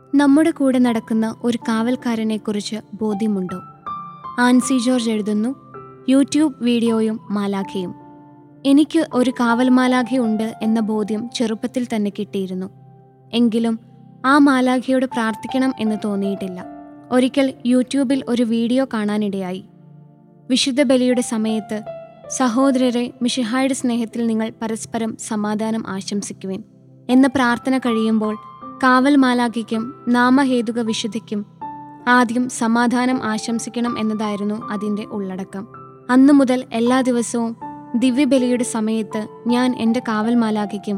നമ്മുടെ കൂടെ നടക്കുന്ന ഒരു കാവൽക്കാരനെക്കുറിച്ച് ബോധ്യമുണ്ടോ ആൻസി ജോർജ് എഴുതുന്നു യൂട്യൂബ് വീഡിയോയും മാലാഖയും എനിക്ക് ഒരു കാവൽ മാലാഖയുണ്ട് എന്ന ബോധ്യം ചെറുപ്പത്തിൽ തന്നെ കിട്ടിയിരുന്നു എങ്കിലും ആ മാലാഖയോട് പ്രാർത്ഥിക്കണം എന്ന് തോന്നിയിട്ടില്ല ഒരിക്കൽ യൂട്യൂബിൽ ഒരു വീഡിയോ കാണാനിടയായി വിശുദ്ധ ബലിയുടെ സമയത്ത് സഹോദരരെ മിഷിഹായുടെ സ്നേഹത്തിൽ നിങ്ങൾ പരസ്പരം സമാധാനം ആശംസിക്കുവിൻ എന്ന പ്രാർത്ഥന കഴിയുമ്പോൾ കാവൽ മാലാഖയ്ക്കും നാമഹേതുക വിശുദ്ധിക്കും ആദ്യം സമാധാനം ആശംസിക്കണം എന്നതായിരുന്നു അതിൻ്റെ ഉള്ളടക്കം അന്നു മുതൽ എല്ലാ ദിവസവും ദിവ്യബലിയുടെ സമയത്ത് ഞാൻ എൻ്റെ കാവൽ മാലാഖയ്ക്കും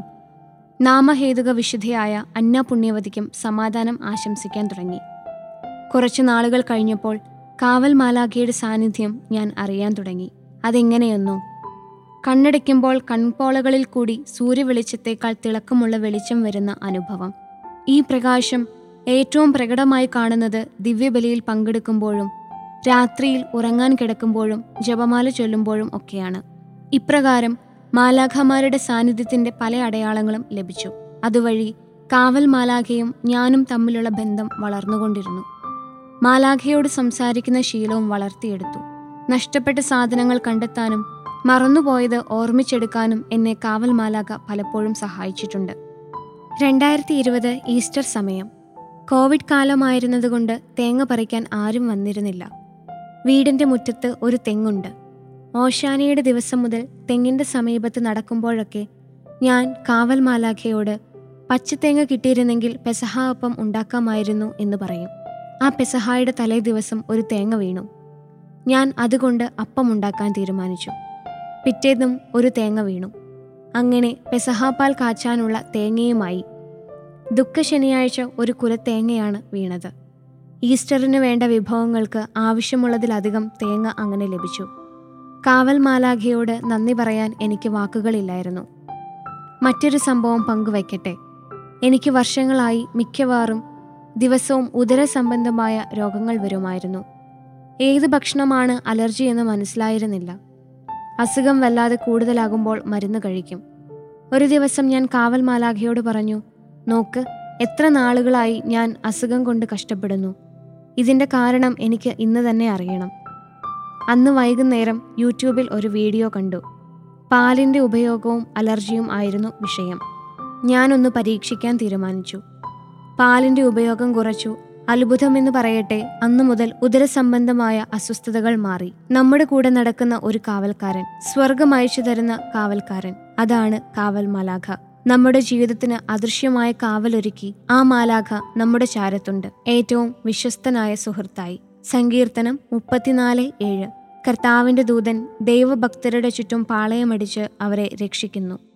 നാമഹേതുക വിശുദ്ധയായ അന്ന പുണ്യവതിക്കും സമാധാനം ആശംസിക്കാൻ തുടങ്ങി കുറച്ചു നാളുകൾ കഴിഞ്ഞപ്പോൾ കാവൽ മാലാഖയുടെ സാന്നിധ്യം ഞാൻ അറിയാൻ തുടങ്ങി അതെങ്ങനെയൊന്നു കണ്ണടയ്ക്കുമ്പോൾ കൺപോളകളിൽ കൂടി സൂര്യവെളിച്ചത്തേക്കാൾ തിളക്കമുള്ള വെളിച്ചം വരുന്ന അനുഭവം ഈ പ്രകാശം ഏറ്റവും പ്രകടമായി കാണുന്നത് ദിവ്യബലിയിൽ പങ്കെടുക്കുമ്പോഴും രാത്രിയിൽ ഉറങ്ങാൻ കിടക്കുമ്പോഴും ജപമാല ചൊല്ലുമ്പോഴും ഒക്കെയാണ് ഇപ്രകാരം മാലാഖമാരുടെ സാന്നിധ്യത്തിന്റെ പല അടയാളങ്ങളും ലഭിച്ചു അതുവഴി കാവൽ മാലാഖയും ഞാനും തമ്മിലുള്ള ബന്ധം വളർന്നുകൊണ്ടിരുന്നു മാലാഖയോട് സംസാരിക്കുന്ന ശീലവും വളർത്തിയെടുത്തു നഷ്ടപ്പെട്ട സാധനങ്ങൾ കണ്ടെത്താനും മറന്നുപോയത് ഓർമ്മിച്ചെടുക്കാനും എന്നെ കാവൽ മാലാഖ പലപ്പോഴും സഹായിച്ചിട്ടുണ്ട് രണ്ടായിരത്തി ഇരുപത് ഈസ്റ്റർ സമയം കോവിഡ് കാലമായിരുന്നതുകൊണ്ട് തേങ്ങ പറിക്കാൻ ആരും വന്നിരുന്നില്ല വീടിന്റെ മുറ്റത്ത് ഒരു തെങ്ങുണ്ട് ഓശാനയുടെ ദിവസം മുതൽ തെങ്ങിന്റെ സമീപത്ത് നടക്കുമ്പോഴൊക്കെ ഞാൻ കാവൽ മാലാഖയോട് പച്ചത്തേങ്ങ കിട്ടിയിരുന്നെങ്കിൽ പെസഹ അപ്പം ഉണ്ടാക്കാമായിരുന്നു എന്ന് പറയും ആ പെസഹായുടെ തലേ ദിവസം ഒരു തേങ്ങ വീണു ഞാൻ അതുകൊണ്ട് അപ്പം ഉണ്ടാക്കാൻ തീരുമാനിച്ചു പിറ്റേന്നും ഒരു തേങ്ങ വീണു അങ്ങനെ പെസഹാപ്പാൽ കാച്ചാനുള്ള തേങ്ങയുമായി ദുഃഖ ശനിയാഴ്ച ഒരു കുലത്തേങ്ങയാണ് വീണത് ഈസ്റ്ററിന് വേണ്ട വിഭവങ്ങൾക്ക് ആവശ്യമുള്ളതിലധികം തേങ്ങ അങ്ങനെ ലഭിച്ചു കാവൽ മാലാഖയോട് നന്ദി പറയാൻ എനിക്ക് വാക്കുകളില്ലായിരുന്നു മറ്റൊരു സംഭവം പങ്കുവയ്ക്കട്ടെ എനിക്ക് വർഷങ്ങളായി മിക്കവാറും ദിവസവും ഉദരസംബന്ധമായ രോഗങ്ങൾ വരുമായിരുന്നു ഏത് ഭക്ഷണമാണ് അലർജി എന്ന് മനസ്സിലായിരുന്നില്ല അസുഖം വല്ലാതെ കൂടുതലാകുമ്പോൾ മരുന്ന് കഴിക്കും ഒരു ദിവസം ഞാൻ കാവൽ മാലാഖയോട് പറഞ്ഞു നോക്ക് എത്ര നാളുകളായി ഞാൻ അസുഖം കൊണ്ട് കഷ്ടപ്പെടുന്നു ഇതിൻ്റെ കാരണം എനിക്ക് ഇന്ന് തന്നെ അറിയണം അന്ന് വൈകുന്നേരം യൂട്യൂബിൽ ഒരു വീഡിയോ കണ്ടു പാലിൻ്റെ ഉപയോഗവും അലർജിയും ആയിരുന്നു വിഷയം ഞാനൊന്ന് പരീക്ഷിക്കാൻ തീരുമാനിച്ചു പാലിൻ്റെ ഉപയോഗം കുറച്ചു അത്ഭുതമെന്ന് പറയട്ടെ അന്നു മുതൽ ഉദരസംബന്ധമായ അസ്വസ്ഥതകൾ മാറി നമ്മുടെ കൂടെ നടക്കുന്ന ഒരു കാവൽക്കാരൻ സ്വർഗം അയച്ചു തരുന്ന കാവൽക്കാരൻ അതാണ് കാവൽ മാലാഖ നമ്മുടെ ജീവിതത്തിന് അദൃശ്യമായ കാവലൊരുക്കി ആ മാലാഖ നമ്മുടെ ചാരത്തുണ്ട് ഏറ്റവും വിശ്വസ്തനായ സുഹൃത്തായി സങ്കീർത്തനം മുപ്പത്തിനാല് ഏഴ് കർത്താവിന്റെ ദൂതൻ ദൈവഭക്തരുടെ ചുറ്റും പാളയമടിച്ച് അവരെ രക്ഷിക്കുന്നു